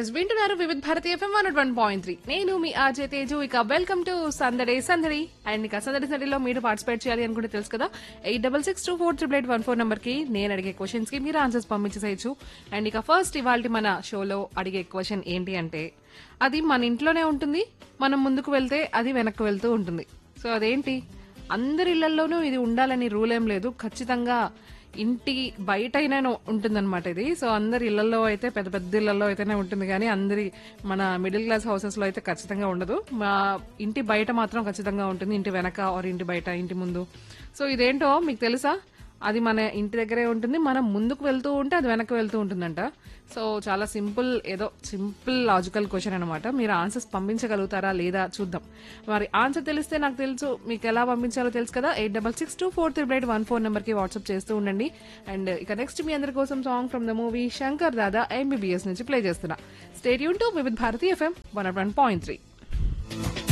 yes వింటున్నారు Vividh Bharati FM one one point three నేను మీ ఆర్జే తేజు ఇక వెల్కమ్ టు సందడే సందడి అండ్ ఇక సందడి సందడిలో మీరు పార్టిసిపేట్ చేయాలి అనుకుంటే తెలుసు కదా eight double six two four triple eight one four number కి నేను అడిగే క్వశ్చన్స్ కి మీరు ఆన్సర్స్ పంపించేసేయచ్చు అండ్ ఇక ఫస్ట్ ఇవాళ మన షోలో అడిగే క్వశ్చన్ ఏంటి అంటే అది మన ఇంట్లోనే ఉంటుంది మనం ముందుకు వెళ్తే అది వెనక్కి వెళ్తూ ఉంటుంది సో అదేంటి అందరి ఇళ్లలోనూ ఇది ఉండాలని రూల్ ఏం లేదు ఖచ్చితంగా ఇంటి బయట అయినా ఉంటుందన్నమాట ఇది సో అందరి ఇళ్లలో అయితే పెద్ద పెద్ద ఇళ్లలో అయితేనే ఉంటుంది కానీ అందరి మన మిడిల్ క్లాస్ హౌసెస్ లో అయితే ఖచ్చితంగా ఉండదు మా ఇంటి బయట మాత్రం ఖచ్చితంగా ఉంటుంది ఇంటి వెనక ఆర్ ఇంటి బయట ఇంటి ముందు సో ఇదేంటో మీకు తెలుసా అది మన ఇంటి దగ్గరే ఉంటుంది మనం ముందుకు వెళ్తూ ఉంటే అది వెనక్కి వెళ్తూ ఉంటుందంట సో చాలా సింపుల్ ఏదో సింపుల్ లాజికల్ క్వశ్చన్ అనమాట మీరు ఆన్సర్స్ పంపించగలుగుతారా లేదా చూద్దాం మరి ఆన్సర్ తెలిస్తే నాకు తెలుసు మీకు ఎలా పంపించాలో తెలుసు కదా eight double six two four triple eight one four నెంబర్కి వాట్సాప్ చేస్తూ ఉండండి అండ్ ఇక నెక్స్ట్ మీ అందరి కోసం song from the movie Shankar Dada MBBS నుంచి ప్లే చేస్తున్నా స్టేట్ యూన్ to Vividh Bharati FM one one point three